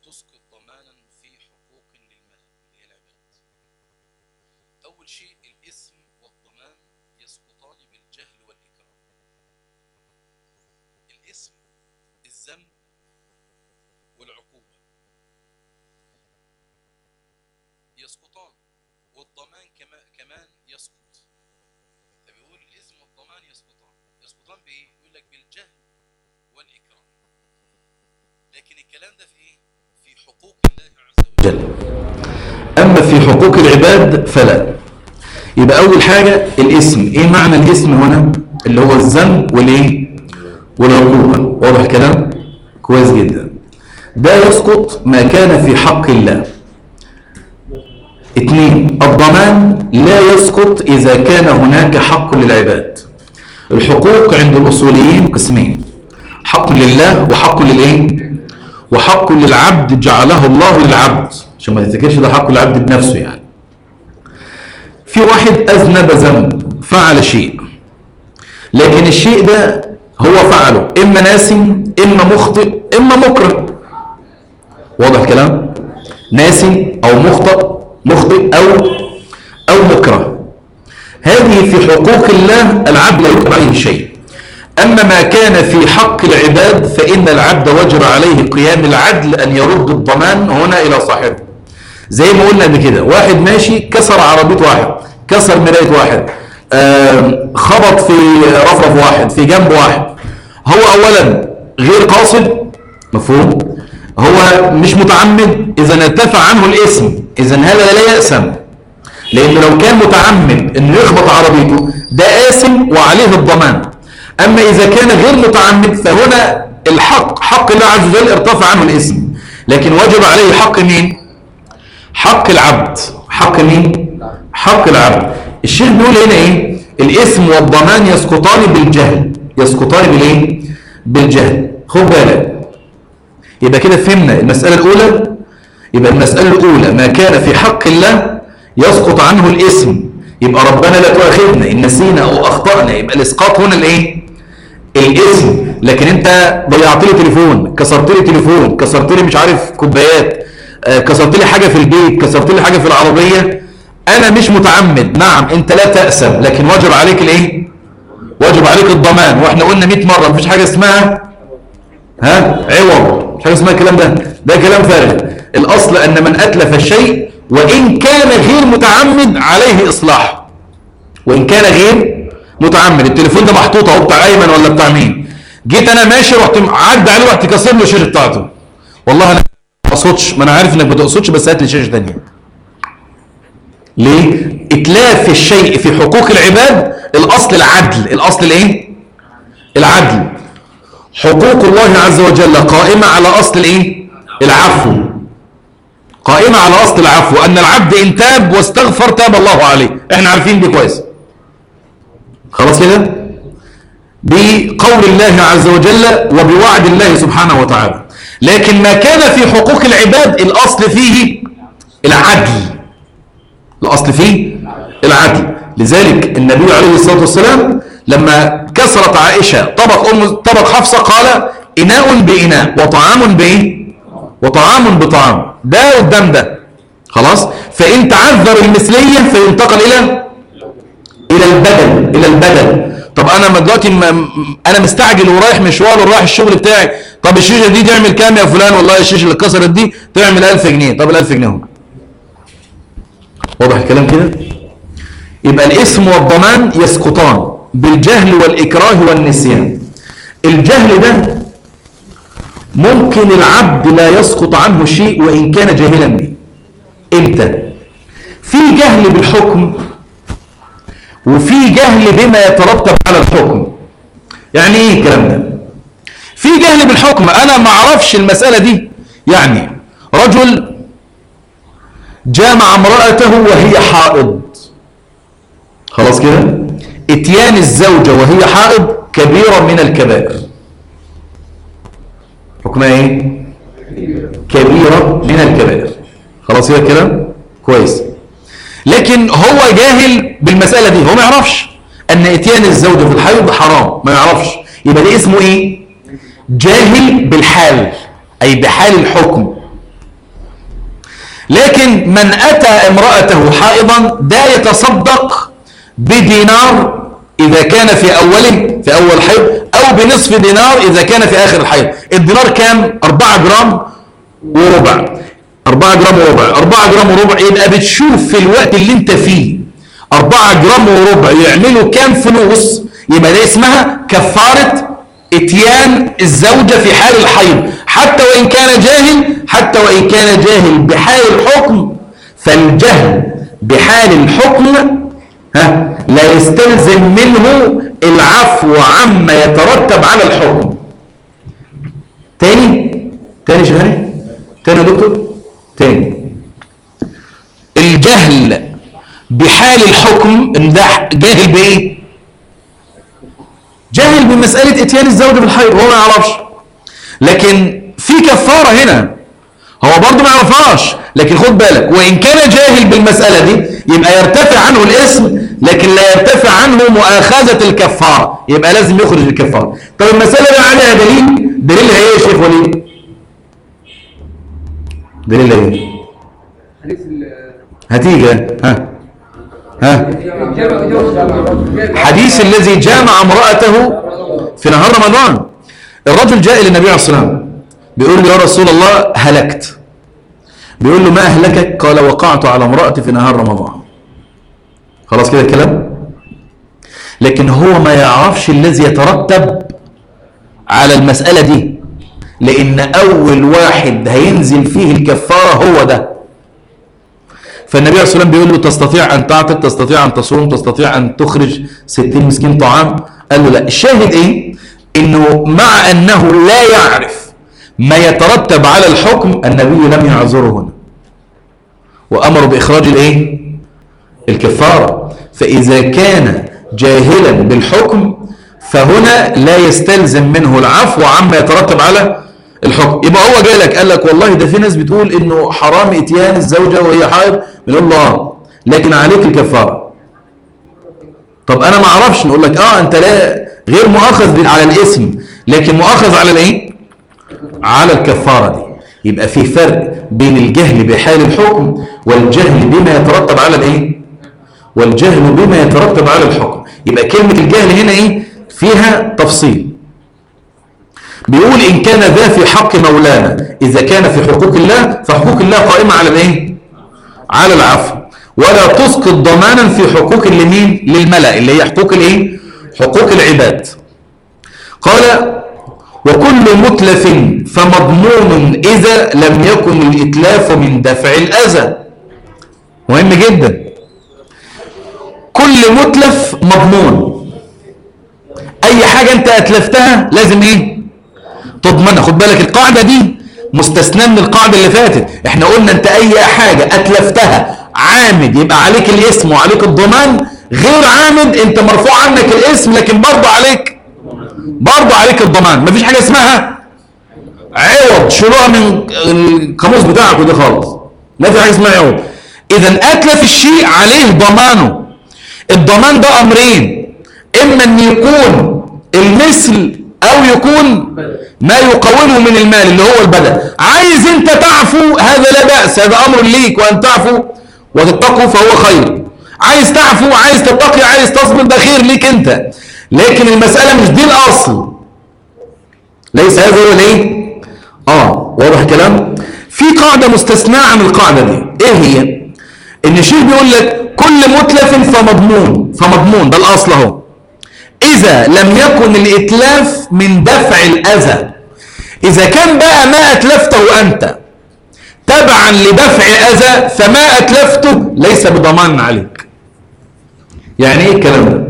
تسقط ضمانا في حقوق للملك اللي هي العباد أول شيء الإثم والضمان يسقطان بالجهل والإكراه الإثم الذنب والعقوبة يسقطان والضمان كما كمان يسقط فبيقول الإثم والضمان يسقطان يسقطان بإيه؟ يقول لك بالجهل والإكراه لكن الكلام ده في إيه؟ في حقوق الله عز وجل أما في حقوق العباد فلا يبقى أول حاجة الاسم إيه معنى الاسم هنا اللي هو الذنب والإيه والعقوبة واضح كلام كويس جدا ده يسقط ما كان في حق الله اثنين الضمان لا يسقط إذا كان هناك حق للعباد الحقوق عند الأصوليين قسمين حق لله وحق للإيه وحق للعبد جعله الله للعبد عشان ما تفتكرش ده حق العبد بنفسه يعني في واحد أذنب ذنب فعل شيء لكن الشيء ده هو فعله إما ناسي إما مخطئ إما مكره واضح الكلام ناسي أو مخطئ مخطئ أو أو مكره هذه في حقوق الله العبد لا يكره عليه شيء أما ما كان في حق العباد فإن العبد وجب عليه قيام العدل أن يرد الضمان هنا إلى صاحبه زي ما قلنا قبل كده واحد ماشي كسر عربية واحد كسر مراية واحد آم، خبط في رفرف واحد في جنب واحد هو أولا غير قاصد مفهوم هو مش متعمد إذا ارتفع عنه الاسم إذا هذا لا يأسم لأنه لو كان متعمد أنه يخبط عربيته ده آثم وعليه الضمان أما إذا كان غير متعمد فهنا الحق حق الله عز وجل ارتفع عنه الاسم لكن وجب عليه حق مين حق العبد حق مين حق العبد الشيخ بيقول هنا ايه الاسم والضمان يسقطان بالجهل يسقطان بالايه بالجهل خد بالك يبقى كده فهمنا المسألة الأولى يبقى المسألة الأولى ما كان في حق الله يسقط عنه الاسم يبقى ربنا لا تؤاخذنا إن نسينا أو أخطأنا يبقى الإسقاط هنا الإيه؟ الاسم لكن أنت ضيعت لي تليفون كسرت لي تليفون كسرت لي مش عارف كوبايات آه، كسرت لي حاجة في البيت كسرت لي حاجة في العربية أنا مش متعمد نعم أنت لا تأسم لكن واجب عليك الإيه؟ واجب عليك الضمان واحنا قلنا 100 مرة مفيش حاجة اسمها ها عوض مش حاجه اسمها الكلام ده ده كلام فارغ الاصل ان من اتلف الشيء وان كان غير متعمد عليه اصلاحه وان كان غير متعمد التليفون ده محطوط اهو بتاع ايمن ولا بتاع مين جيت انا ماشي رحت عدى عليه رحت كسر له الشاشه بتاعته والله انا ما اقصدش ما انا عارف انك ما تقصدش بس هات لي شاشه ثانيه ليه اتلاف الشيء في حقوق العباد الاصل العدل الاصل الايه العدل حقوق الله عز وجل قائمة على أصل الإيه؟ العفو قائمة على أصل العفو أن العبد إن تاب واستغفر تاب الله عليه إحنا عارفين دي كويس خلاص كده بقول الله عز وجل وبوعد الله سبحانه وتعالى لكن ما كان في حقوق العباد الأصل فيه العدل الأصل فيه العدل لذلك النبي عليه الصلاة والسلام لما كسرت عائشة طبق أم طبق حفصة قال إناء بإناء وطعام بإيه وطعام بطعام ده قدام ده خلاص فإن تعذر المثلية فينتقل إلى إلى البدل إلى البدل طب أنا ما دلوقتي م- أنا مستعجل ورايح مشوار ورايح الشغل بتاعي طب الشيشة دي تعمل كام يا فلان والله الشيشة اللي اتكسرت دي تعمل 1000 جنيه طب ال 1000 جنيه اهو واضح الكلام كده يبقى الاسم والضمان يسقطان بالجهل والإكراه والنسيان الجهل ده ممكن العبد لا يسقط عنه شيء وإن كان جاهلا به امتى في جهل بالحكم وفي جهل بما يترتب على الحكم يعني ايه الكلام ده في جهل بالحكم انا ما اعرفش المسألة دي يعني رجل جامع امرأته وهي حائض خلاص كده اتيان الزوجة وهي حائض كبيرة من الكبائر حكمها ايه كبيرة من الكبائر خلاص كده كده كويس لكن هو جاهل بالمسألة دي هو ما يعرفش ان اتيان الزوجة في الحيض حرام ما يعرفش يبقى ده اسمه ايه جاهل بالحال اي بحال الحكم لكن من أتى امرأته حائضا ده يتصدق بدينار إذا كان في أوله في أول حيض أو بنصف دينار إذا كان في آخر الحيض الدينار كام؟ 4 جرام وربع 4 جرام وربع 4 جرام وربع يبقى بتشوف في الوقت اللي انت فيه 4 جرام وربع يعملوا كام فلوس يبقى ده اسمها كفارة اتيان الزوجة في حال الحيض حتى وإن كان جاهل حتى وإن كان جاهل بحال الحكم فالجهل بحال الحكم ها لا يستلزم منه العفو عما يترتب على الحكم تاني تاني شهري تاني يا دكتور تاني الجهل بحال الحكم ان ده جاهل بايه جاهل بمسألة اتيان الزوجة بالحيض وهو ما يعرفش لكن في كفارة هنا هو برضه ما يعرفهاش لكن خد بالك وإن كان جاهل بالمسألة دي يبقى يرتفع عنه الاسم لكن لا يرتفع عنه مؤاخذة الكفارة يبقى لازم يخرج الكفارة طب المسألة دي عليها دليل دليلها ايه يا شيخ وليد دليلها ايه حديث ال- هتيجي ها ها الجامع- الجامع- حديث الذي جامع امرأته في نهار رمضان الرجل جاء إلى النبي عليه الصلاة والسلام بيقول له يا رسول الله هلكت بيقول له ما أهلكك قال وقعت على امرأتي في نهار رمضان خلاص كده الكلام لكن هو ما يعرفش الذي يترتب على المسألة دي لأن أول واحد هينزل فيه الكفارة هو ده فالنبي عليه الصلاة والسلام بيقول له تستطيع أن تعتق تستطيع أن تصوم تستطيع أن تخرج ستين مسكين طعام قال له لا الشاهد إيه إنه مع أنه لا يعرف ما يترتب على الحكم النبي لم يعذره هنا وأمر بإخراج الإيه الكفارة فإذا كان جاهلا بالحكم فهنا لا يستلزم منه العفو عما يترتب على الحكم يبقى هو جاي لك قال لك والله ده في ناس بتقول انه حرام اتيان الزوجة وهي حائض بنقول له اه لكن عليك الكفارة طب انا ما اعرفش نقول لك اه انت لا غير مؤاخذ على الاسم لكن مؤاخذ على الايه على الكفارة دي يبقى في فرق بين الجهل بحال الحكم والجهل بما يترتب على الايه والجهل بما يترتب على الحكم يبقى كلمة الجهل هنا ايه فيها تفصيل بيقول إن كان ذا في حق مولانا إذا كان في حقوق الله فحقوق الله قائمة على الإيه؟ على العفو ولا تسقط ضمانا في حقوق لمين؟ للملأ اللي هي حقوق الإيه؟ حقوق العباد قال وكل متلف فمضمون إذا لم يكن الإتلاف من دفع الأذى مهم جدا كل متلف مضمون أي حاجة أنت أتلفتها لازم إيه؟ تضمنها خد بالك القاعدة دي مستثنى من القاعدة اللي فاتت احنا قلنا انت اي حاجة اتلفتها عامد يبقى عليك الاسم وعليك الضمان غير عامد انت مرفوع عنك الاسم لكن برضه عليك برضه عليك الضمان مفيش حاجة اسمها عوض شيلوها من القاموس بتاعك ودي خالص لا في حاجة اسمها عوض اذا اتلف الشيء عليه ضمانه الضمان ده امرين اما ان يكون المثل او يكون ما يقومه من المال اللي هو البدن عايز انت تعفو هذا لا بأس هذا امر ليك وان تعفو وتتقوا فهو خير عايز تعفو عايز تتقي عايز تصبر ده خير ليك انت لكن المسألة مش دي الاصل ليس هذا هو الايه اه واضح كلام في قاعدة مستثناة عن القاعدة دي ايه هي ان الشيخ بيقول لك كل متلف فمضمون فمضمون ده الاصل اهو إذا لم يكن الإتلاف من دفع الأذى إذا كان بقى ما أتلفته أنت تبعا لدفع أذى فما أتلفته ليس بضمان عليك يعني إيه الكلام ده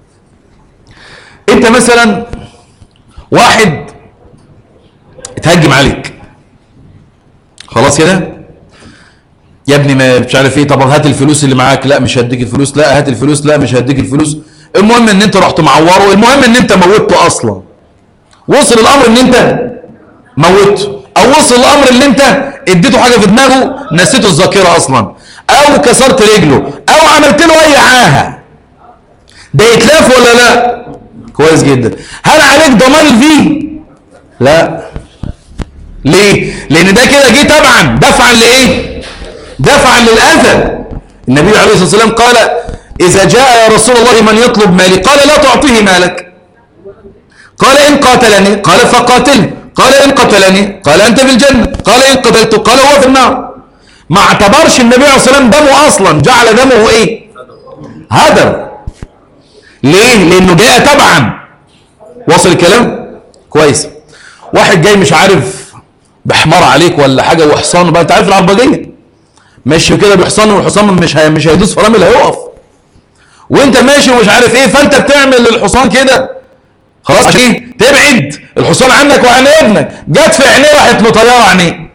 أنت مثلا واحد اتهجم عليك خلاص كده يا ابني ما مش عارف ايه طب هات الفلوس اللي معاك لا مش هديك الفلوس لا هات الفلوس لا مش هديك الفلوس المهم ان انت رحت معوره المهم ان انت موتته اصلا وصل الامر ان انت موتته او وصل الامر ان انت اديته حاجه في دماغه نسيته الذاكره اصلا او كسرت رجله او عملت له اي عاهه ده يتلاف ولا لا كويس جدا هل عليك ضمان فيه لا ليه لان ده كده جه طبعا دفعا لايه دفعا للأذى النبي عليه الصلاة والسلام قال إذا جاء يا رسول الله من يطلب مالي قال لا تعطيه مالك قال إن قاتلني قال فقاتله قال إن قتلني قال أنت في الجنة قال إن قتلته قال هو في النار ما اعتبرش النبي عليه الصلاة والسلام دمه أصلا جعل دمه إيه هدر ليه لأنه جاء تبعا وصل الكلام كويس واحد جاي مش عارف بحمار عليك ولا حاجة وحصان بقى انت عارف العربجية ماشي كده بحصان والحصان مش هي مش هيدوس فرامل هيقف وانت ماشي ومش عارف ايه فانت بتعمل للحصان كده خلاص عشان ايه تبعد الحصان عنك وعن ابنك جت في عينيه راحت مطيره عينيه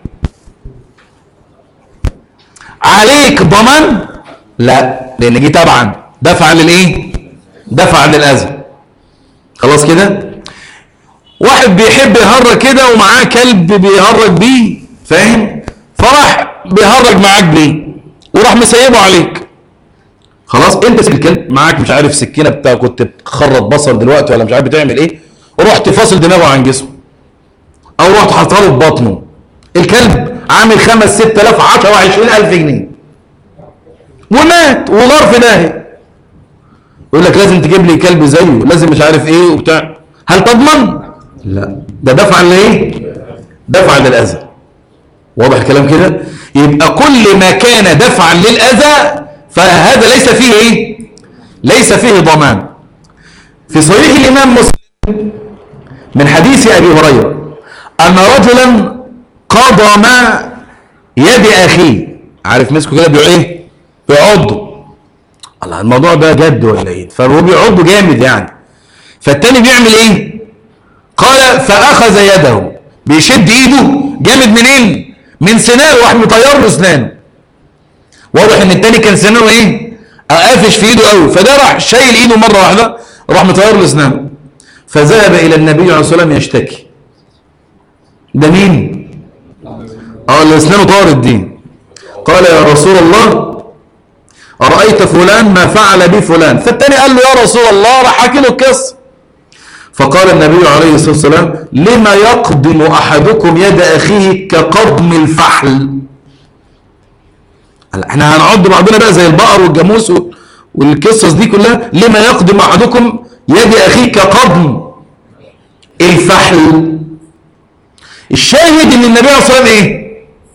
عليك ضمان لا لان جه طبعا دفعا للايه دفعا للاذى خلاص كده واحد بيحب يهرج كده ومعاه كلب بيهرج بيه فاهم فراح بيهرج معاك بيه وراح مسيبه عليك خلاص انت سيب الكلب معاك مش عارف سكينه بتاع كنت بتخرط بصل دلوقتي ولا مش عارف بتعمل ايه ورحت فاصل دماغه عن جسمه او رحت حاطه له في بطنه الكلب عامل 5 6000 10 20000 جنيه ومات ونار في داهيه يقول لك لازم تجيب لي كلب زيه لازم مش عارف ايه وبتاع هل تضمن لا ده دفعا لايه دفعا للاذى واضح الكلام كده يبقى كل ما كان دفعا للاذى فهذا ليس فيه ايه ليس فيه ضمان في صحيح الامام مسلم من حديث ابي هريره ان رجلا قضم يد اخيه عارف مسكه كده بيقول ايه بيعضه الله الموضوع ده جد ولا ايه فهو بيعضه جامد يعني فالتاني بيعمل ايه قال فاخذ يده بيشد ايده جامد منين من سنانه راح مطير له اسنانه واضح ان التاني كان سنانه ايه قافش في ايده قوي فده راح شايل ايده مره واحده راح مطير له اسنانه فذهب الى النبي عليه الصلاه والسلام يشتكي ده مين اه اللي اسنانه طارت دي قال يا رسول الله أرأيت فلان ما فعل بي فلان فالتاني قال له يا رسول الله راح حكي له القصه فقال النبي عليه الصلاة والسلام لما يقدم أحدكم يد أخيه كقضم الفحل هلا احنا هنعض بعضنا بقى زي البقر والجاموس وال- والقصص دي كلها لما يقدم أحدكم يد أخيه كقضم الفحل الشاهد ان النبي عليه الصلاة والسلام ايه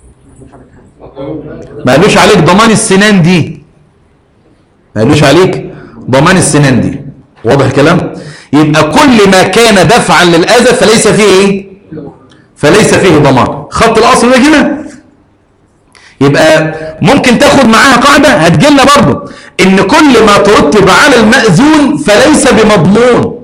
ما قالوش عليك ضمان السنان دي ما قالوش عليك ضمان السنان دي واضح الكلام يبقى كل ما كان دفعا للاذى فليس فيه ايه فليس فيه ضمان خط الاصل ده كده يبقى ممكن تاخد معاها قاعده هتجيلنا برضه ان كل ما ترتب على المأذون فليس بمضمون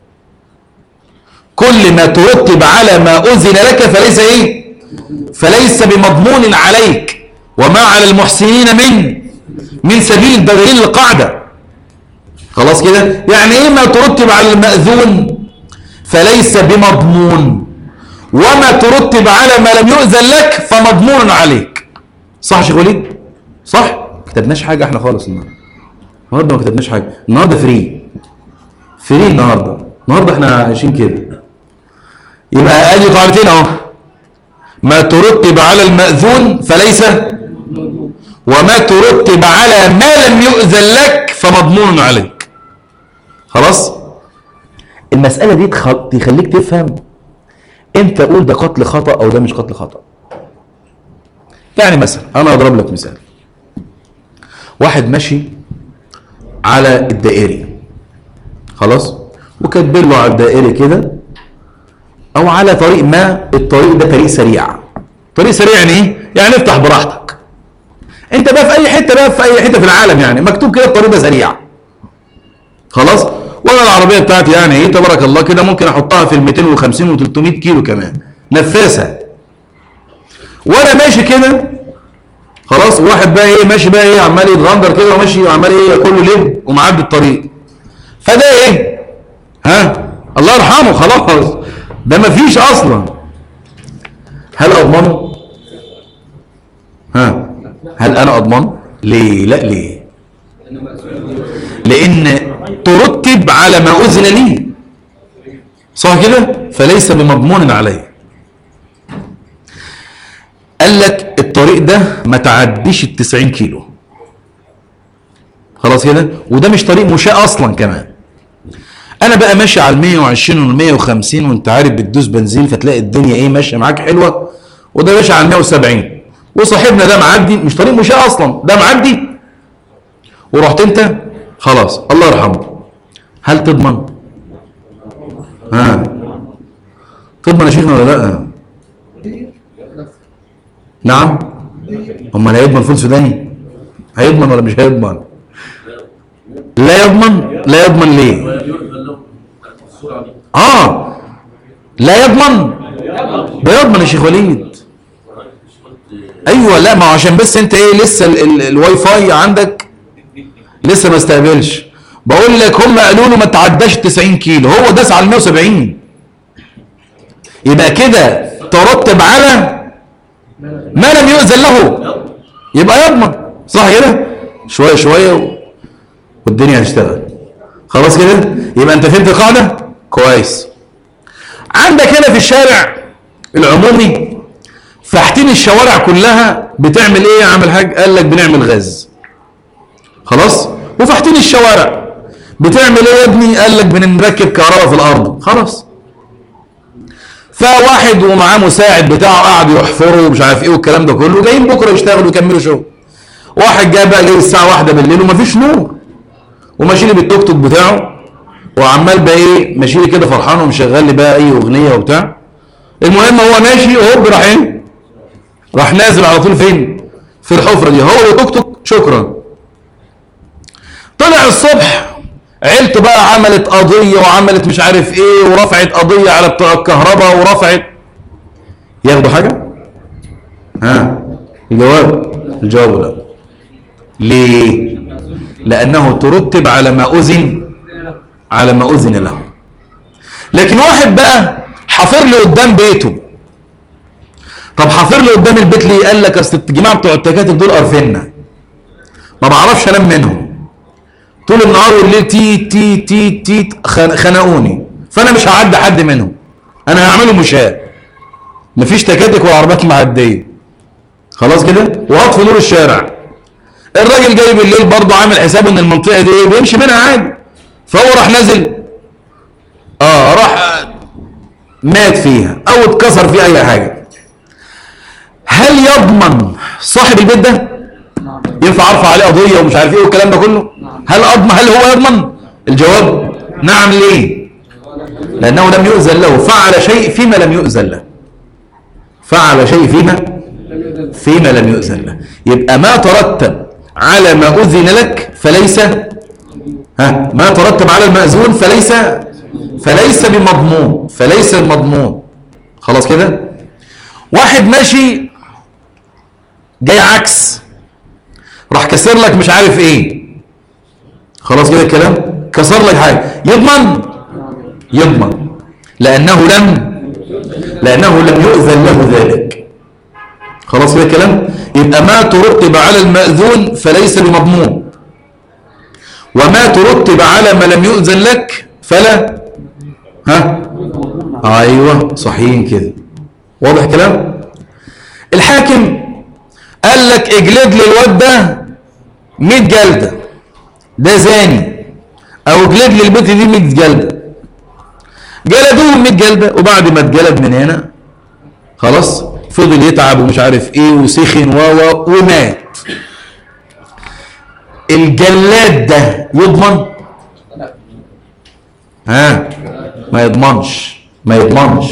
كل ما ترتب على ما أذن لك فليس ايه فليس بمضمون عليك وما على المحسنين من من سبيل ده دليل القاعده خلاص كده يعني ايه ما ترتب على المأذون فليس بمضمون وما ترتب على ما لم يؤذن لك فمضمون عليك صح يا شيخ وليد صح ما كتبناش حاجه احنا خالص النهارده النهارده ما كتبناش حاجه النهارده فري فري النهارده النهارده احنا عايشين كده يبقى ادي قاعدتين اهو ما ترتب على المأذون فليس وما ترتب على ما لم يؤذن لك فمضمون عليك خلاص المسألة دي تخ- تخليك تفهم امتى اقول ده قتل خطأ او ده مش قتل خطأ يعني مثلا انا اضرب لك مثال واحد ماشي على الدائري خلاص وكاتبين له على الدائري كده او على طريق ما الطريق ده طريق سريع طريق سريع يعني ايه يعني افتح براحتك انت بقى في اي حته بقى في اي حته في العالم يعني مكتوب كده الطريق ده سريع خلاص وانا العربيه بتاعتي يعني ايه تبارك الله كده ممكن احطها في ال 250 و 300 كيلو كمان نفاسه وانا ماشي كده خلاص واحد بقى ايه ماشي بقى ايه عمال يتغندر كده وماشي وعمال ايه كله لب ومعدي الطريق فده ايه ها الله يرحمه خلاص ده مفيش اصلا هل اضمنه ها هل انا اضمنه ليه لا ليه لان ترتب على ما اذن لي صح كده فليس بمضمون عليه قال لك الطريق ده ما تعديش ال 90 كيلو خلاص كده وده مش طريق مشاة اصلا كمان انا بقى ماشي على ال 120 وال 150 وانت عارف بتدوس بنزين فتلاقي الدنيا ايه ماشيه معاك حلوه وده ماشي على ال 170 وصاحبنا ده معدي مش طريق مشاة اصلا ده معدي ورحت انت خلاص الله يرحمه هل تضمن؟ ها تضمن يا شيخنا ولا لا؟ نعم امال هيضمن فول سوداني؟ هيضمن ولا مش هيضمن؟ لا يضمن لا يضمن ليه؟ اه لا يضمن ده يضمن يا شيخ وليد ايوه لا ما هو عشان بس انت ايه لسه ال- ال- الواي فاي عندك لسه ما استقبلش بقول لك هم قالوا له ما تعداش 90 كيلو هو داس على 170 يبقى كده ترتب على ما لم يؤذن له يبقى يضمن صح كده شويه شويه و... والدنيا هتشتغل خلاص كده يبقى انت فهمت القاعده كويس عندك هنا في الشارع العمومي فاحتين الشوارع كلها بتعمل ايه يا عم الحاج قال لك بنعمل غاز خلاص وفاحتين الشوارع بتعمل ايه يا ابني قال لك بنركب كهرباء في الارض خلاص فواحد ومعاه مساعد بتاعه قاعد يحفروا ومش عارف ايه والكلام ده كله جايين بكره يشتغلوا يكملوا شغل واحد جاي بقى جاي الساعه واحدة بالليل ومفيش نور وماشي لي بالتوك توك بتاعه وعمال بقى ايه ماشي لي كده فرحان ومشغل لي بقى اي اغنيه وبتاع المهم هو ماشي وهوب راح ايه راح نازل على طول فين في الحفره دي هو وتوك توك شكرا طلع الصبح عيلته بقى عملت قضيه وعملت مش عارف ايه ورفعت قضيه على بتوع الكهرباء ورفعت ياخدوا حاجه ها الجواب الجواب لا ليه لانه ترتب على ما اذن على ما اذن له لكن واحد بقى حفر لي قدام بيته طب حفر لي قدام البيت ليه قال لك اصل الجماعه بتوع التكاتك دول قرفنا ما بعرفش انام منهم طول النهار والليل تي تي تي تي خن- خنقوني فانا مش هعدي حد منهم انا هعمله مشاة مفيش تكاتك ولا عربيات معديه خلاص كده وهطفي نور الشارع الراجل جاي بالليل برضه عامل حسابه ان المنطقه دي ايه بيمشي منها عادي فهو راح نازل اه راح مات فيها او اتكسر فيها اي حاجه هل يضمن صاحب البيت ده ينفع ارفع عليه قضيه ومش عارف ايه والكلام ده كله هل اضمن هل هو يضمن الجواب نعم ليه لانه لم يؤذن له فعل شيء فيما لم يؤذن له فعل شيء فيما فيما لم يؤذن له يبقى ما ترتب على ما أذن لك فليس ها ما ترتب على المأذون فليس فليس بمضمون فليس بمضمون خلاص كده واحد ماشي جاي عكس راح كسر لك مش عارف ايه خلاص كده الكلام كسر لك حاجه يضمن يضمن لانه لم لانه لم يؤذن له ذلك خلاص كده الكلام يبقى ما ترتب على المأذون فليس بمضمون وما ترتب على ما لم يؤذن لك فلا ها ايوه صحيح كده واضح الكلام الحاكم قال لك اجلد لي الواد ده 100 جلده ده زاني او اجلد لي البنت دي 100 جلده جلدوه 100 جلده وبعد ما اتجلد من هنا خلاص فضل يتعب ومش عارف ايه وسخن و و ومات الجلاد ده يضمن ها ما يضمنش ما يضمنش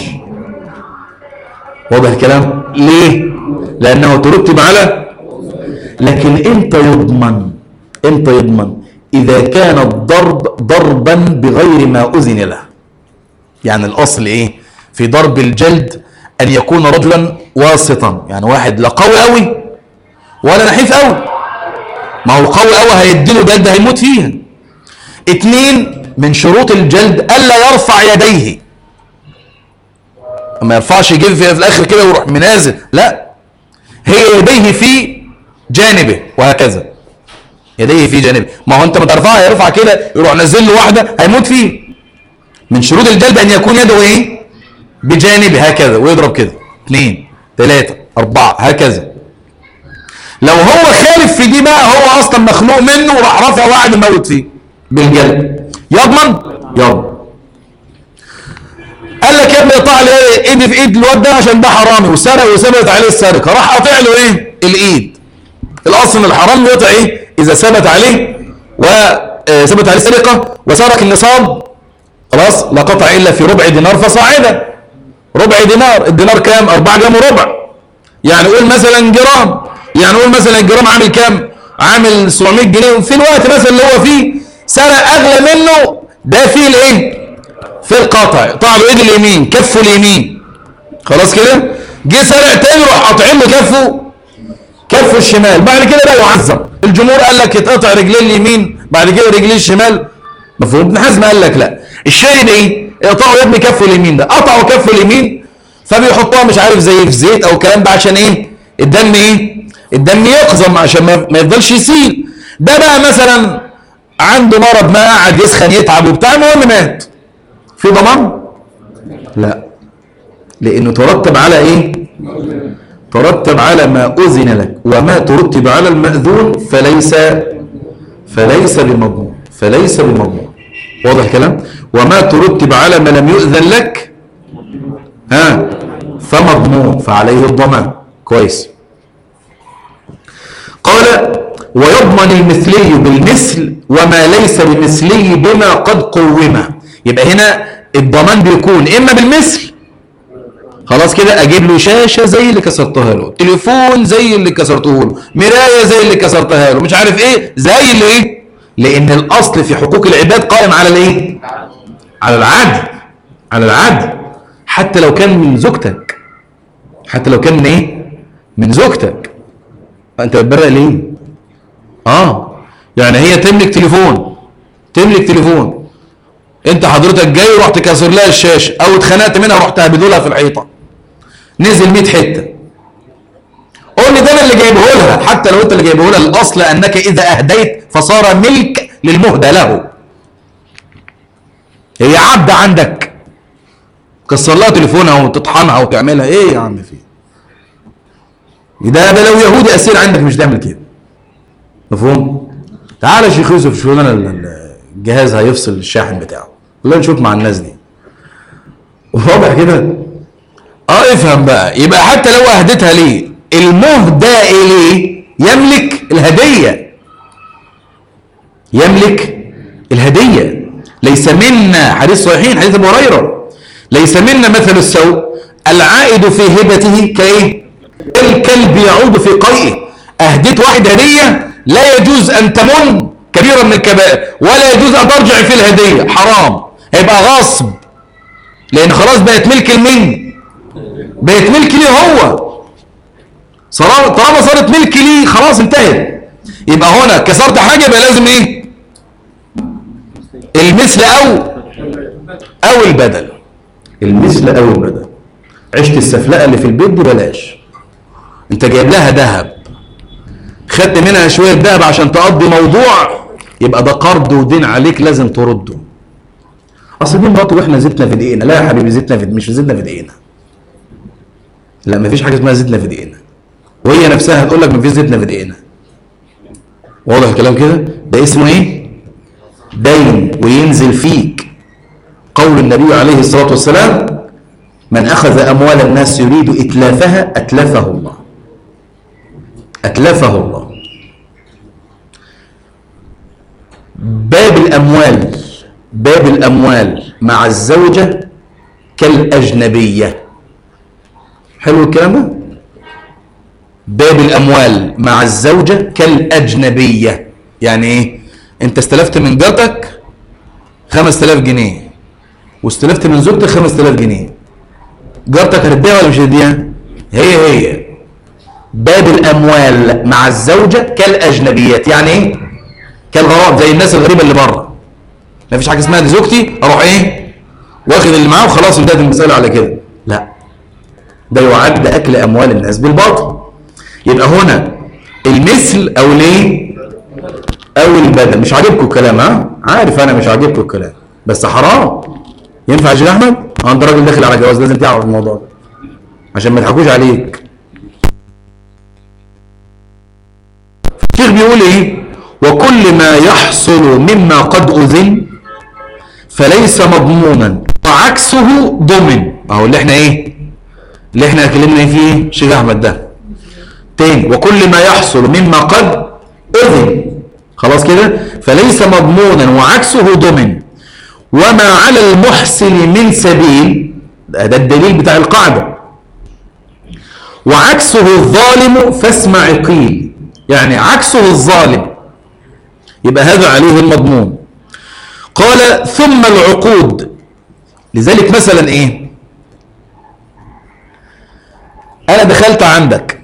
واضح الكلام ليه لانه ترتب على لكن امتى يضمن امتى يضمن اذا كان الضرب ضربا بغير ما اذن له يعني الاصل ايه في ضرب الجلد ان يكون رجلا واسطا يعني واحد لا قوي قوي ولا نحيف قوي ما هو قوي قوي هيديله جلد هيموت فيها اتنين من شروط الجلد الا يرفع يديه ما يرفعش يجيب في الاخر كده ويروح منازل لا هي يديه في جانبه وهكذا يديه في جانبه ما هو انت ما ترفعها يرفع كده يروح نازل له واحده هيموت فيه من شروط الجلد ان يكون يده ايه بجانبه هكذا ويضرب كده اثنين ثلاثة أربعة هكذا لو هو خالف في دي بقى هو اصلا مخلوق منه وراح رافع واحد موت فيه بالجلد يضمن يضمن قال لك يا ابني اقطع لي ايدي في ايد الواد ده عشان ده حرامي وسرق وثبت عليه السرقه راح قاطع له ايه الايد الاصل ان الحرام يقطع ايه اذا ثبت عليه وثبت عليه سرقه وسرق النصاب خلاص لا قطع الا في ربع دينار فصاعدا ربع دينار الدينار كام 4 جرام وربع يعني قول مثلا جرام يعني قول مثلا الجرام عامل كام عامل 700 جنيه في الوقت مثلا اللي هو فيه سرق اغلى منه ده فيه الايه في القطع قطع له ايد اليمين كفه اليمين خلاص كده جه سرق تاني راح قاطعين له كفه كفه الشمال بعد كده بقى يعظم الجمهور قال لك يتقطع رجلين اليمين بعد كده رجلين الشمال مفهوم ابن حزم قال لك لا الشاهد ايه اقطعوا يا ابني كفه اليمين ده قطعوا كفه اليمين فبيحطوها مش عارف زي في زيت او كلام ده عشان ايه الدم ايه الدم يقزم عشان ما ما يفضلش يسيل ده بقى مثلا عنده مرض ما قعد يسخن يتعب وبتاع المهم مات في ضمان لا لانه ترتب على ايه ترتب على ما اذن لك وما ترتب على الماذون فليس فليس بمضمون فليس بمضمون واضح الكلام وما ترتب على ما لم يؤذن لك ها فمضمون فعليه الضمان كويس قال ويضمن المثلي بالمثل وما ليس بمثلي بما قد قوم يبقى هنا الضمان بيكون اما بالمثل خلاص كده اجيب له شاشه زي اللي كسرتها له تليفون زي اللي كسرته له مرايه زي اللي كسرتها له مش عارف ايه زي اللي ايه لان الاصل في حقوق العباد قائم على الايه على العدل على العدل حتى لو كان من زوجتك حتى لو كان من ايه من زوجتك انت بتبرق ليه اه يعني هي تملك تليفون تملك تليفون انت حضرتك جاي ورحت كسر لها الشاشه او اتخنقت منها ورحت هبدولها في الحيطه نزل 100 حته قول لي ده انا اللي جايبه لها حتى لو انت اللي جايبه لها الاصل انك اذا اهديت فصار ملك للمهدى له هي عبد عندك كسر لها تليفونها وتطحنها وتعملها ايه يا عم في ده ده لو يهودي اسير عندك مش تعمل كده مفهوم تعالى يا شيخ يوسف شوف لنا ال- ال- الجهاز هيفصل الشاحن بتاعه ولا نشوف مع الناس دي واضح كده اه افهم بقى يبقى حتى لو اهدتها ليه المهدى اليه يملك الهديه يملك الهديه ليس منا حديث صحيحين حديث ابو هريره ليس منا مثل السوء العائد في هبته كايه الكلب يعود في قيئه اهديت واحد هديه لا يجوز ان تمن كبيرا من الكبائر ولا يجوز ان ترجع في الهديه حرام هيبقى غصب لان خلاص بقت ملك لمين بقت ملك ليه هو صرا- طالما صارت ملك ليه خلاص انتهت يبقى هنا كسرت حاجه يبقى لازم ايه المثل او او البدل المثل او البدل عشت السفلقه اللي في البيت دي بلاش انت جايب لها ذهب خدت منها شويه ذهب عشان تقضي موضوع يبقى ده قرض ودين عليك لازم ترده اصل دي مراته واحنا زيتنا في دقيقنا لا يا حبيبي زيتنا في مش زيتنا في دقيقنا لا مفيش حاجه اسمها زيتنا في دقيقنا وهي نفسها هتقول لك مفيش زيتنا في دقيقنا واضح الكلام كده ده اسمه ايه دين وينزل فيك قول النبي عليه الصلاه والسلام من اخذ اموال الناس يريد اتلافها اتلفه الله اتلفه الله باب الاموال باب الاموال مع الزوجه كالاجنبيه حلو الكلام ده باب الاموال مع الزوجه كالاجنبيه يعني ايه انت استلفت من جارتك 5000 جنيه واستلفت من زوجتك 5000 جنيه جارتك هتديها ولا مش هتديها هي هي باب الاموال مع الزوجه كالاجنبيات يعني ايه كالغراب زي الناس الغريبه اللي بره ما فيش حاجه اسمها دي زوجتي اروح ايه واخد اللي معاه وخلاص انتهت المساله على كده لا ده يعد اكل اموال الناس بالباطل يبقى هنا المثل او ليه او البدل مش عاجبكم الكلام ها عارف انا مش عاجبكم الكلام بس حرام ينفع يا شيخ احمد عند راجل داخل على جواز لازم تعرف الموضوع ده عشان ما يضحكوش عليك بيقول ايه وكل ما يحصل مما قد أذن فليس مضمونا وعكسه ضمن اهو اللي احنا ايه اللي احنا اتكلمنا فيه شيخ احمد ده تاني وكل ما يحصل مما قد اذن خلاص كده فليس مضمونا وعكسه ضمن وما على المحسن من سبيل ده ده الدليل بتاع القاعده وعكسه الظالم فاسمع قيل يعني عكسه الظالم يبقى هذا عليه المضمون قال ثم العقود لذلك مثلا ايه انا دخلت عندك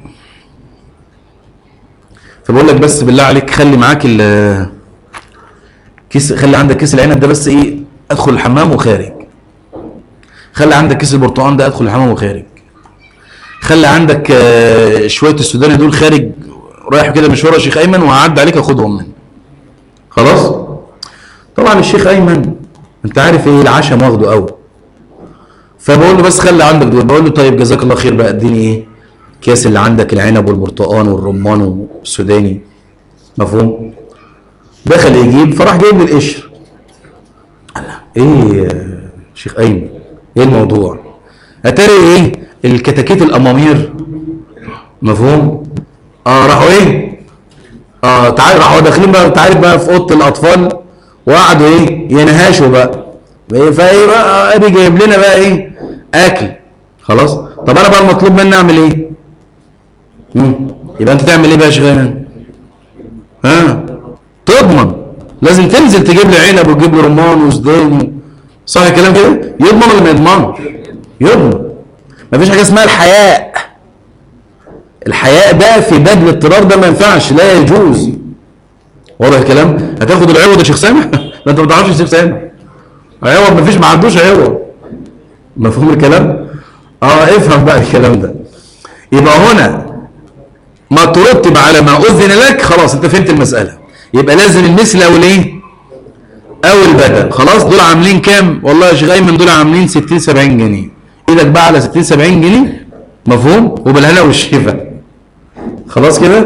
فبقول لك بس بالله عليك خلي معاك ال كيس خلي عندك كيس العنب ده بس ايه ادخل الحمام وخارج خلي عندك كيس البرتقال ده ادخل الحمام وخارج خلي عندك آه، شويه السوداني دول خارج رايح كده مشوار يا شيخ ايمن وهعدي عليك اخدهم مني خلاص طبعا الشيخ ايمن انت عارف ايه العشاء واخده قوي فبقول له بس خلي عندك دول بقول له طيب جزاك الله خير بقى اديني ايه كاس اللي عندك العنب والبرتقال والرمان والسوداني مفهوم دخل يجيب فراح جايب لي القشر قال له، ايه يا شيخ ايمن ايه الموضوع اتاري ايه الكتاكيت الامامير مفهوم اه راحوا ايه اه تعال راحوا داخلين بقى انت عارف بقى في اوضه الاطفال وقعدوا ايه ينهاشوا بقى إيه، فايه بقى ادي جايب لنا بقى ايه اكل خلاص طب انا بقى المطلوب مني اعمل ايه مم. يبقى انت تعمل ايه بقى يا شيخ ايمن ها تضمن لازم تنزل تجيب لي عنب وتجيب لي رمان وسوداني صح الكلام كده يضمن ولا ما يضمنش يضمن مفيش حاجه اسمها الحياء الحياء ده في باب الاضطرار ده ما ينفعش لا يجوز واضح الكلام هتاخد العوض يا شيخ سامح ده انت ما تعرفش يا شيخ سامح عوض مفيش ما عندوش عوض مفهوم الكلام اه افهم بقى الكلام ده يبقى هنا ما ترتب على ما اذن لك خلاص انت فهمت المساله يبقى لازم المثل او الايه او البدل خلاص دول عاملين كام والله يا شيخ ايمن دول عاملين 60 70 جنيه ايدك بقى على 60 70 جنيه مفهوم وبالهنا والشفا خلاص كده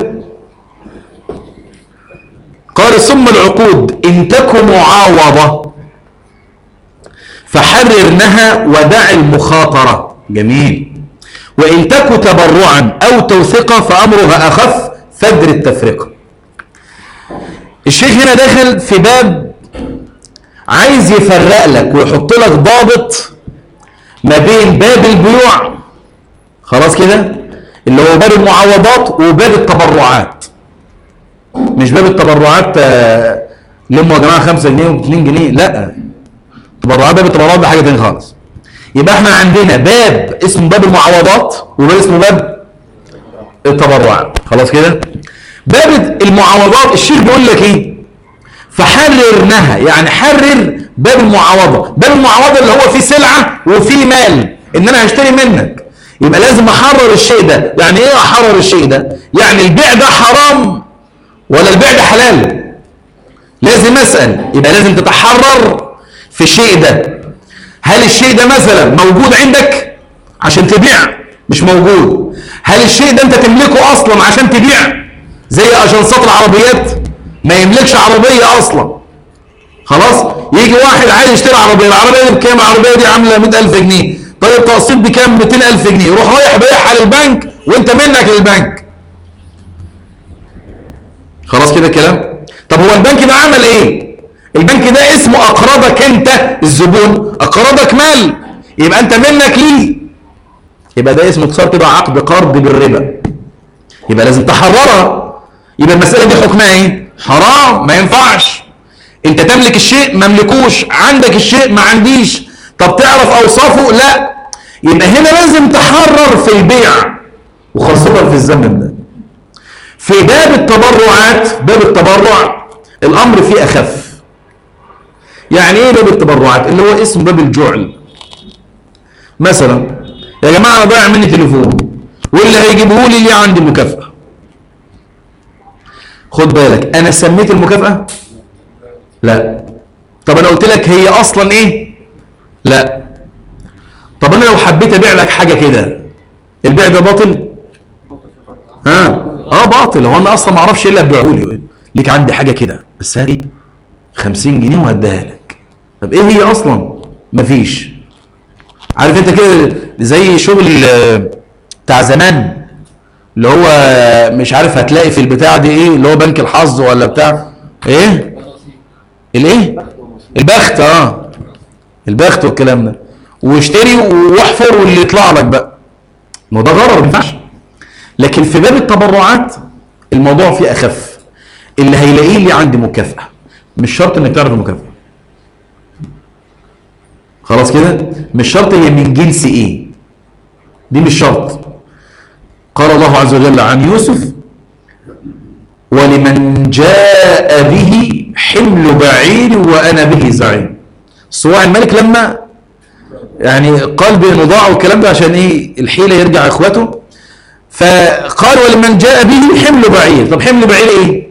قال ثم العقود ان تك معاوضه فحررنها ودع المخاطره جميل وان تك تبرعا او توثقه فامرها اخف فدر التفرقه الشيخ هنا داخل في باب عايز يفرق لك ويحط لك ضابط ما بين باب البيوع خلاص كده اللي هو باب المعوضات وباب التبرعات مش باب التبرعات آه، لموا يا جماعه 5 جنيه و2 جنيه لا تبرعات باب التبرعات ده حاجه ثانيه خالص يبقى احنا عندنا باب اسمه باب المعوضات وباب اسمه باب التبرعات خلاص كده باب المعوضات الشيخ بيقول لك ايه فحررنها يعني حرر باب المعاوضه باب المعاوضه اللي هو فيه سلعه وفيه مال ان انا هشتري منك يبقى لازم احرر الشيء ده يعني ايه احرر الشيء ده يعني البيع ده حرام ولا البيع ده حلال لازم اسال يبقى لازم تتحرر في الشيء ده هل الشيء ده مثلا موجود عندك عشان تبيع مش موجود هل الشيء ده انت تملكه اصلا عشان تبيع زي اجنسات العربيات ما يملكش عربيه اصلا خلاص يجي واحد عايز يشتري عربيه العربيه دي بكام العربيه دي عامله 100000 جنيه طيب تقسيط بكام 200000 جنيه يروح رايح بايعها للبنك وانت منك للبنك خلاص كده الكلام طب هو البنك ده عمل ايه البنك ده اسمه اقرضك انت الزبون اقرضك مال يبقى انت منك ليه يبقى ده اسمه اتصال كده عقد قرض بالربا يبقى لازم تحررها يبقى المساله دي حكمها ايه حرام ما ينفعش انت تملك الشيء ما مملكوش عندك الشيء ما عنديش طب تعرف اوصافه لا يبقى هنا لازم تحرر في البيع وخاصه في الزمن ده في باب التبرعات باب التبرع الامر فيه اخف يعني ايه باب التبرعات اللي هو اسم باب الجعل مثلا يا جماعه انا ضايع مني تليفون واللي هيجيبه لي ليه عندي مكافاه خد بالك انا سميت المكافاه لا طب انا قلت لك هي اصلا ايه لا طب انا لو حبيت ابيع لك حاجه كده البيع ده باطل ها اه باطل هو انا اصلا ما اعرفش الا ابيعه لي ليك عندي حاجه كده بس هذه 50 جنيه وهديها لك طب ايه هي اصلا مفيش عارف انت كده زي شغل آه، بتاع زمان اللي هو مش عارف هتلاقي في البتاع دي ايه اللي هو بنك الحظ ولا بتاع ايه الايه البخت اه البخت والكلام ده واشتري واحفر واللي يطلع لك بقى ما هو ده غرر ما ينفعش لكن في باب التبرعات الموضوع فيه اخف اللي هيلاقيه لي عندي مكافاه مش شرط انك تعرف المكافاه خلاص كده مش شرط هي من جنس ايه دي مش شرط قال الله عز وجل عن يوسف ولمن جاء به حمل بعير وانا به زعيم صواع الملك لما يعني قال بانه ضاع والكلام ده عشان ايه الحيله يرجع اخوته فقال ولمن جاء به حمل بعير طب حمل بعير ايه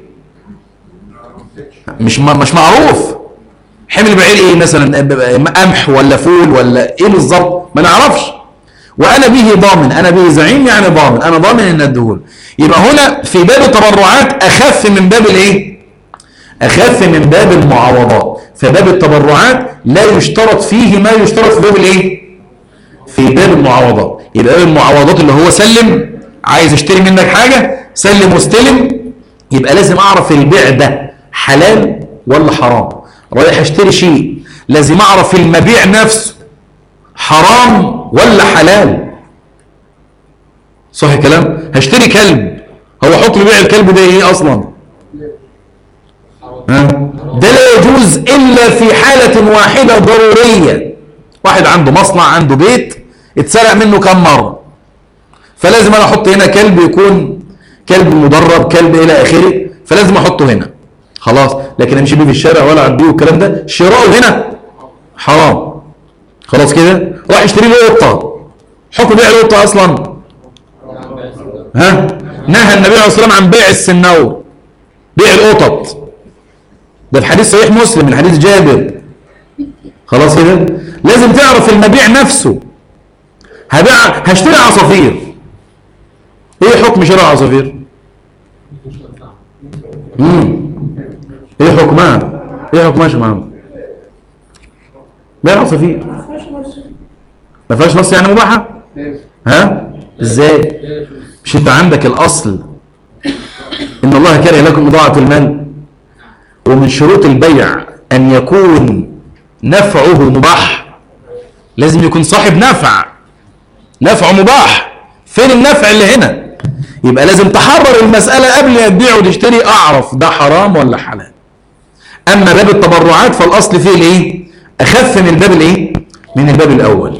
مش م- مش معروف حمل بعير ايه مثلا قمح ولا فول ولا ايه بالظبط ما نعرفش وانا به ضامن انا به زعيم يعني ضامن انا ضامن ان اديهوله يبقى هنا في باب التبرعات اخف من باب الايه اخف من باب المعاوضات فباب التبرعات لا يشترط فيه ما يشترط في باب الايه في باب المعاوضات يبقى باب المعاوضات اللي هو سلم عايز اشتري منك حاجه سلم واستلم يبقى لازم اعرف البيع ده حلال ولا حرام رايح اشتري شيء لازم اعرف المبيع نفسه حرام ولا حلال صح الكلام هشتري كلب هو حكم بيع الكلب ده ايه اصلا ها؟ ده لا يجوز الا في حاله واحده ضروريه واحد عنده مصنع عنده بيت اتسرق منه كم مره فلازم انا احط هنا كلب يكون كلب مدرب كلب الى اخره فلازم احطه هنا خلاص لكن امشي بيه في الشارع ولا اعديه والكلام ده شراؤه هنا حرام خلاص كده راح يشتري له قطه حكم بيع القطه اصلا ها نهى النبي عليه الصلاه والسلام عن بيع السنور بيع القطط ده في حديث صحيح مسلم من حديث جابر خلاص كده لازم تعرف المبيع نفسه هبيع هشتري عصافير ايه حكم شراء عصافير امم ايه حكمها ايه حكمها يا شيخ محمد بيع عصافير ما فيهاش نص يعني مباحه ها ازاي مش انت عندك الاصل ان الله كره لكم اضاعه المال ومن شروط البيع ان يكون نفعه مباح لازم يكون صاحب نفع نفعه مباح فين النفع اللي هنا يبقى لازم تحرر المسألة قبل ما تبيع وتشتري أعرف ده حرام ولا حلال أما باب التبرعات فالأصل فيه الإيه أخف من الباب الإيه من الباب الأول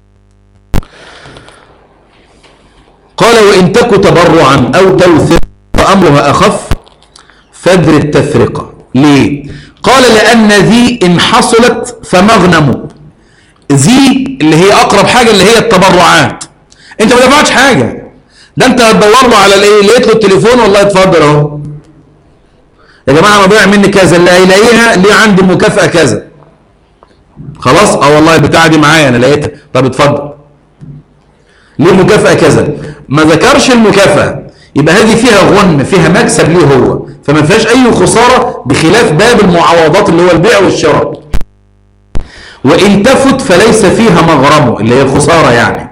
قال وإن تك تبرعا أو توثق فأمرها أخف فدر التفرقة ليه قال لأن ذي إن حصلت فمغنم ذي اللي هي أقرب حاجة اللي هي التبرعات أنت ما دفعتش حاجة ده أنت هتدور له على الإيه لقيت له التليفون والله اتفضل أهو يا جماعة أنا ضيع مني كذا اللي هيلاقيها ليه عندي مكافأة كذا خلاص اه والله البتاعة دي معايا أنا لقيتها طب اتفضل ليه مكافأة كذا ما ذكرش المكافأة يبقى هذه فيها غنم فيها مكسب ليه هو فما فيهاش أي خسارة بخلاف باب المعاوضات اللي هو البيع والشراء وإن تفت فليس فيها مغرم اللي هي الخسارة يعني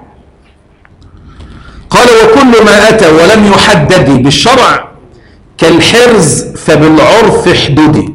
قال وكل ما أتى ولم يحدد بالشرع كالحرز فبالعرف احددي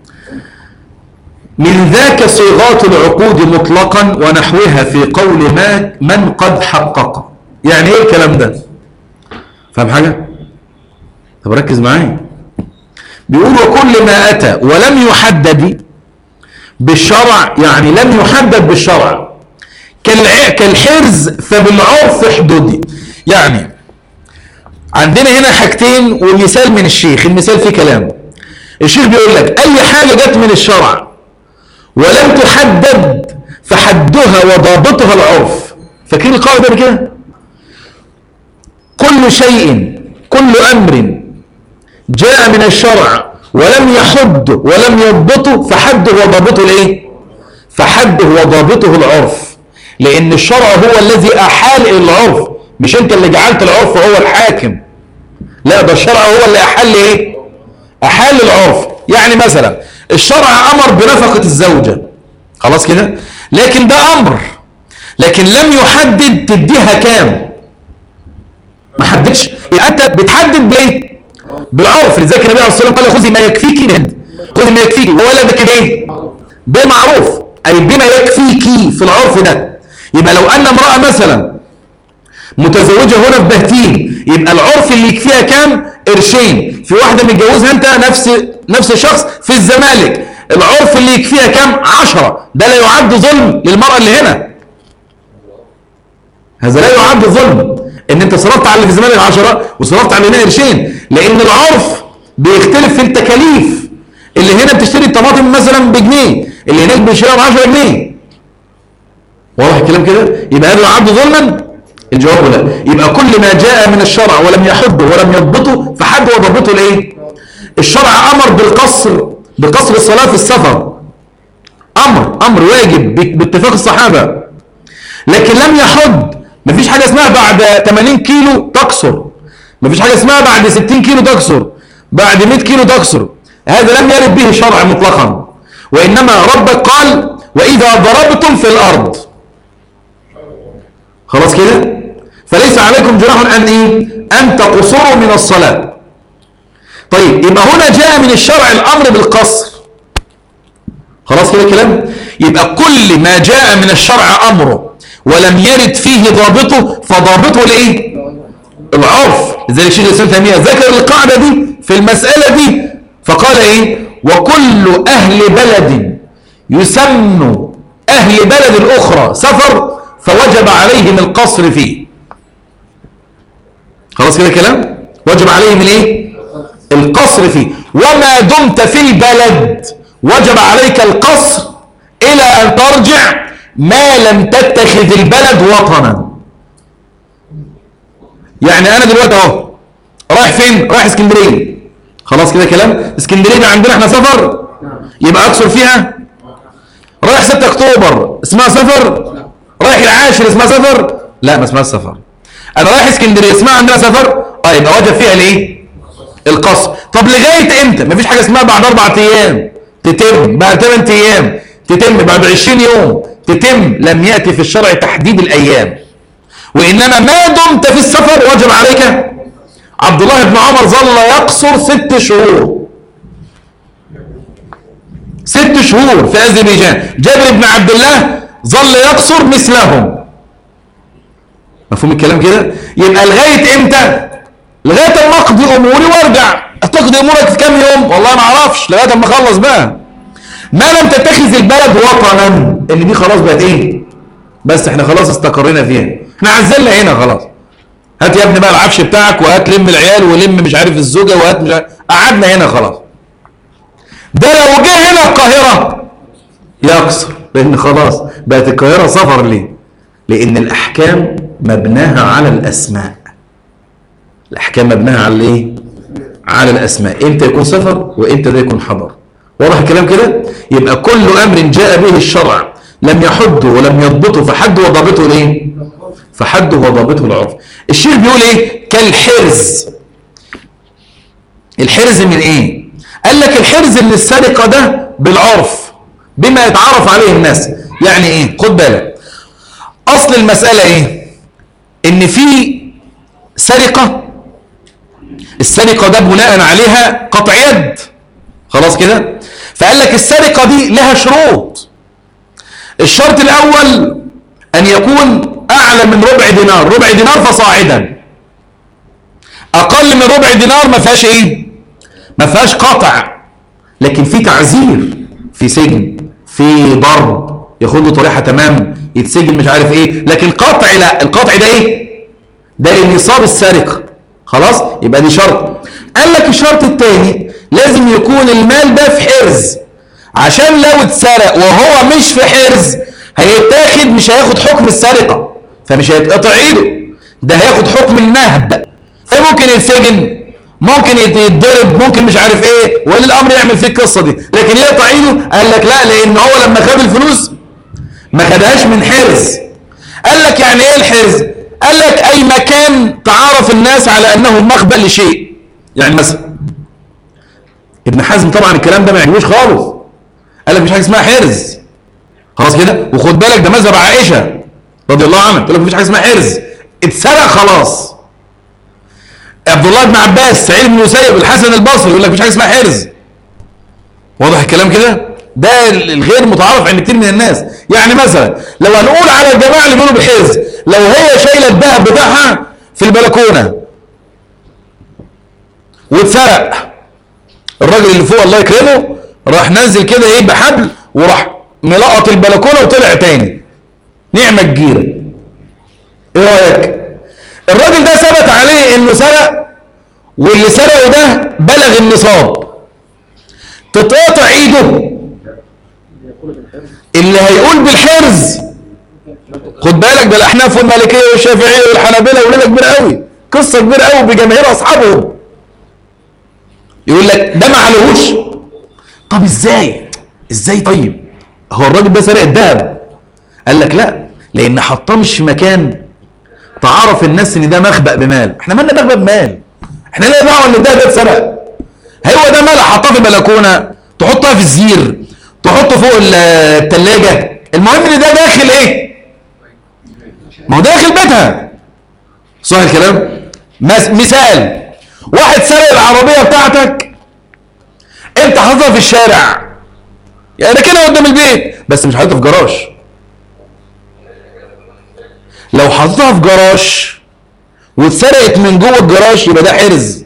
من ذاك صيغات العقود مطلقا ونحوها في قول ما من قد حقق يعني ايه الكلام ده فاهم حاجة طب ركز معايا بيقول وكل ما أتى ولم يحدد بالشرع يعني لم يحدد بالشرع كالع- كالحرز فبالعرف احددي يعني عندنا هنا حاجتين ومثال من الشيخ المثال فيه كلام الشيخ بيقول لك اي حاجة جت من الشرع ولم تحدد فحدها وضابطها العرف فاكرين القاعدة دي كده كل شيء كل امر جاء من الشرع ولم يحد ولم يضبطه فحده وضابطه الايه فحده وضابطه العرف لان الشرع هو الذي احال الى العرف مش انت اللي جعلت العرف هو الحاكم لا ده الشرع هو اللي احل ايه احل العرف يعني مثلا الشرع امر بنفقة الزوجة خلاص كده لكن ده امر لكن لم يحدد تديها كام ما حددش يبقى انت بتحدد بايه بالعرف لذلك النبي عليه الصلاه والسلام قال خذي ما يكفيك من خذي ما يكفيك هو ولا ده كده ايه بمعروف اي بما يكفيك في العرف ده يبقى لو ان امراه مثلا متزوجه هنا في بهتين يبقى العرف اللي يكفيها كام قرشين في واحده متجوزها انت نفس نفس الشخص في الزمالك العرف اللي يكفيها كام عشرة ده لا يعد ظلم للمرأة اللي هنا هذا لا يعد ظلم ان انت صرفت على اللي في الزمالك عشرة وصرفت على اللي هنا قرشين لان العرف بيختلف في التكاليف اللي هنا بتشتري الطماطم مثلا بجنيه اللي هناك بيشتريها ب 10 جنيه واضح الكلام كده يبقى هذا يعد ظلما الجواب لا يبقى كل ما جاء من الشرع ولم يحده ولم يضبطه فحد وضبطه الايه الشرع امر بالقصر بقصر الصلاه في السفر امر امر واجب باتفاق الصحابه لكن لم يحد مفيش حاجه اسمها بعد 80 كيلو تقصر مفيش حاجه اسمها بعد 60 كيلو تقصر بعد 100 كيلو تقصر هذا لم يرد به الشرع مطلقا وانما ربك قال واذا ضربتم في الارض خلاص كده فليس عليكم جناح ان ايه ان تقصروا من الصلاه طيب يبقى هنا جاء من الشرع الامر بالقصر خلاص كده كلام يبقى كل ما جاء من الشرع امره ولم يرد فيه ضابطه فضابطه الايه العرف لذلك شيخ الاسلام تيميه ذكر القاعده دي في المساله دي فقال ايه وكل اهل بلد يسمى اهل بلد الاخرى سفر فوجب عليهم القصر فيه خلاص كده كلام وجب عليهم الايه القصر فيه وما دمت في البلد وجب عليك القصر الى ان ترجع ما لم تتخذ البلد وطنا يعني انا دلوقتي اهو رايح فين رايح اسكندريه خلاص كده كلام اسكندريه دي عندنا احنا سفر يبقى اقصر فيها رايح 6 اكتوبر اسمها سفر رايح العاشر اسمها سفر لا ما اسمهاش سفر انا رايح اسكندريه اسمها عندنا سفر اه يبقى وجب فيها الايه القصر طب لغايه امتى مفيش حاجه اسمها بعد اربع ايام تتم بعد 8 ايام تتم بعد 20 يوم تتم لم ياتي في الشرع تحديد الايام وانما ما دمت في السفر وجب عليك عبد الله بن عمر ظل يقصر ست شهور ست شهور في اذربيجان جابر بن عبد الله ظل يقصر مثلهم مفهوم الكلام كده يبقى لغايه امتى لغايه اما اقضي اموري وارجع تقضي امورك في كام يوم والله ما اعرفش لغايه اما اخلص بقى ما لم تتخذ البلد وطنا ان دي خلاص بقت ايه بس احنا خلاص استقرينا فيها احنا عزلنا هنا خلاص هات يا ابني بقى العفش بتاعك وهات لم العيال ولم مش عارف الزوجه وهات مش عارف قعدنا هنا خلاص ده لو جه هنا القاهره يقصر لان خلاص بقت القاهره سفر ليه لان الاحكام مبناها على الاسماء الاحكام مبناها على الايه على الاسماء امتى يكون سفر وامتى ده يكون حضر واضح الكلام كده يبقى كل امر جاء به الشرع لم يحده ولم يضبطه فحد وضابطه الايه فحده وضابطه العرف الشيخ بيقول ايه كالحرز الحرز من ايه قال لك الحرز اللي السرقه ده بالعرف بما يتعرف عليه الناس يعني ايه خد بالك اصل المساله ايه ان في سرقه السرقه ده بناء عليها قطع يد خلاص كده فقال لك السرقه دي لها شروط الشرط الاول ان يكون اعلى من ربع دينار ربع دينار فصاعدا اقل من ربع دينار ما فيهاش ايه ما فيهاش قطع لكن في تعزير في سجن في ضرب ياخد له طريحه تمام يتسجن مش عارف ايه لكن قطع لا القطع ده ايه ده لنصاب السرقه خلاص يبقى دي شرط قال لك الشرط الثاني لازم يكون المال ده في حرز عشان لو اتسرق وهو مش في حرز هيتاخد مش هياخد حكم السرقه فمش هيتقطع ايده ده هياخد حكم النهب فممكن يتسجن ممكن يتضرب ممكن مش عارف ايه ولي الامر يعمل فيه القصه دي لكن يقطع ايده قال لك لا لان هو لما خد الفلوس ما خدهاش من حرز قال لك يعني ايه الحرز قال لك اي مكان تعارف الناس على انه مخبأ لشيء يعني مثلا ابن حزم طبعا الكلام ده ما يعجبوش خالص قال لك مفيش حاجه اسمها حرز خلاص كده وخد بالك ده مذهب عائشه رضي الله عنها تقول لك مفيش حاجه اسمها حرز اتسرق خلاص عبد الله بن عباس سعيد بن المسيب الحسن البصري يقول لك مفيش حاجه اسمها حرز واضح الكلام كده ده الغير متعارف عند كتير من الناس يعني مثلا لو هنقول على الجماعه اللي بيقولوا بالحرز لو هي شايله الذهب بتاعها في البلكونه واتسرق الراجل اللي فوق الله يكرمه راح نزل كده ايه بحبل وراح ملقط البلكونه وطلع تاني نعمه الجيره ايه رايك الراجل ده ثبت عليه انه سرق واللي سرقه ده بلغ النصاب تتقطع ايده اللي هيقول بالحرز خد بالك ده الاحناف والمالكيه والشافعيه والحنابله وليله كبيره قوي قصه كبيره قوي بجماهير اصحابهم يقول لك ده ما عليهوش طب ازاي ازاي طيب هو الراجل ده سرق الذهب قال لك لا لان حطاه مش في مكان تعرف الناس ان ده مخبأ بمال احنا مالنا مخبأ بمال احنا لا دعوه ان الذهب ده اتسرق هو ده مال حطاه في البلكونه تحطها في الزير تحطه فوق الثلاجه المهم ان ده داخل ايه ما هو داخل بيتها صح الكلام مس- مثال واحد سرق العربيه بتاعتك انت حاططها في الشارع يعني كده قدام البيت بس مش حاططها في جراج لو حاططها في جراج واتسرقت من جوه الجراج يبقى ده حرز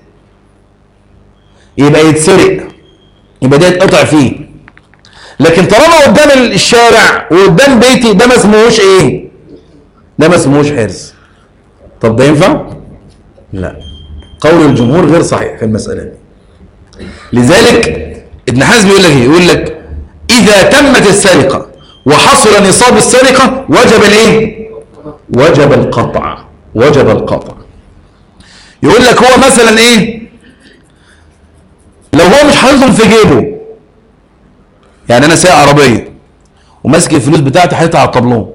يبقى يتسرق يبقى ده يتقطع فيه لكن طالما قدام الشارع وقدام بيتي ده ما اسمهوش ايه ده ما اسمهوش حرز طب ده ينفع لا قول الجمهور غير صحيح في المسألة دي لذلك ابن حزم يقول لك ايه يقول لك اذا تمت السرقة وحصل نصاب السرقة وجب الايه وجب القطع وجب القطع يقول لك هو مثلا ايه لو هو مش حاططهم في جيبه يعني انا سايق عربيه وماسك الفلوس بتاعتي حاططها على الطابلون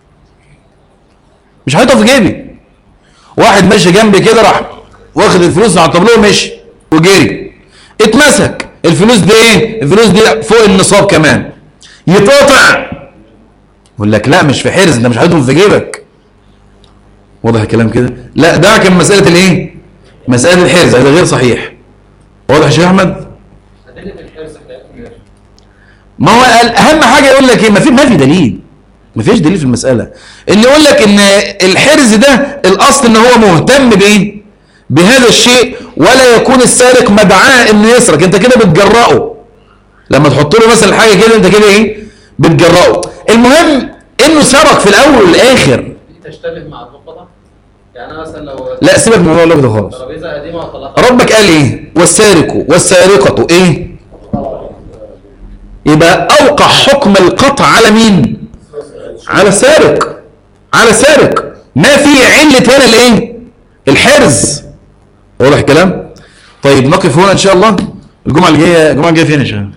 مش حاططها في جيبي واحد ماشي جنبي كده راح واخد الفلوس على الطابلون ومشي وجري اتمسك الفلوس دي ايه الفلوس دي فوق النصاب كمان يتقطع يقول لك لا مش في حرز انت مش حاططهم في جيبك واضح الكلام كده لا دعك من مساله الايه مساله الحرز هذا غير صحيح واضح يا شيخ احمد أدلة الحرص حضرتك ما هو ال- اهم حاجه يقول لك ايه ما في ما في دليل ما فيش دليل في المساله اللي يقول لك ان الحرز ده الاصل ان هو مهتم بايه بهذا الشيء ولا يكون السارق مدعاه انه يسرق انت كده بتجرأه لما تحط له مثلا حاجه كده انت كده ايه بتجرأه المهم انه سرق في الاول والاخر دي تشتبه مع اللقطة يعني أنا مثلا لو لا سيبك من الموضوع اللي ده خالص ترابيزة قديمة وطلعتها ربك قال ايه والسارق والسارقة ايه يبقى اوقع حكم القطع على مين على السارق على السارق ما في علة هنا الايه الحرز واضح الكلام طيب نقف هنا ان شاء الله الجمعة اللي جاية الجمعة الجاية فين يا شباب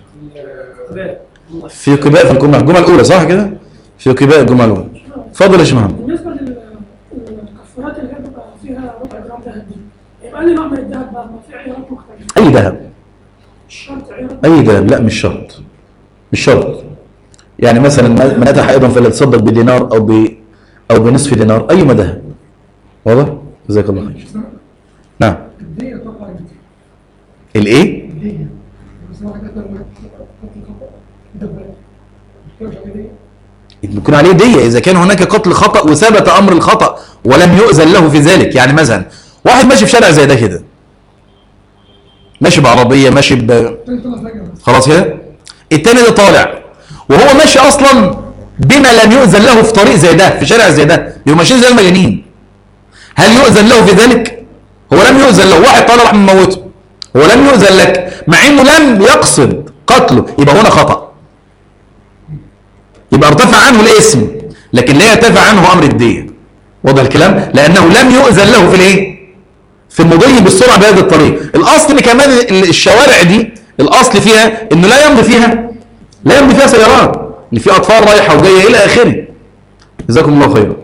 في قباء في الجمعة الجمعة الأولى صح كده في قباء الجمعة الأولى اتفضل يا شيخ محمد بالنسبه للكفارات اللي هي بيبقى فيها ربع جرام ذهب دي يبقى أي نوع من الذهب بقى ما في عيارات مختلفه أي ذهب مش شرط عيارات أي ذهب لا مش شرط مش شرط يعني مثلا من أتى حائضا فليتصدق بدينار أو ب أو بنصف دينار أي ذهب واضح؟ جزاك الله خير نعم الدية طبعا الإيه؟ الدية بس واحد قدر ما ده بقى يكون عليه دية إذا كان هناك قتل خطأ وثبت أمر الخطأ ولم يؤذن له في ذلك يعني مثلا واحد ماشي في شارع زي ده كده ماشي بعربية ماشي ب... خلاص كده التاني ده طالع وهو ماشي اصلا بما لم يؤذن له في طريق زي ده في شارع زي ده بيبقوا ماشيين زي المجانين هل يؤذن له في ذلك هو لم يؤذن له واحد طالع راح مموته هو لم يؤذن لك مع انه لم يقصد قتله يبقى هنا خطأ يبقى ارتفع عنه الاسم لكن لا يرتفع عنه امر الدية واضح الكلام لانه لم يؤذن له في الايه في المضي بالسرعه بهذا الطريق الاصل كمان الشوارع دي الاصل فيها انه لا يمضي فيها لا يمضي فيها سيارات ان في اطفال رايحه وجايه الى اخره جزاكم الله خيرا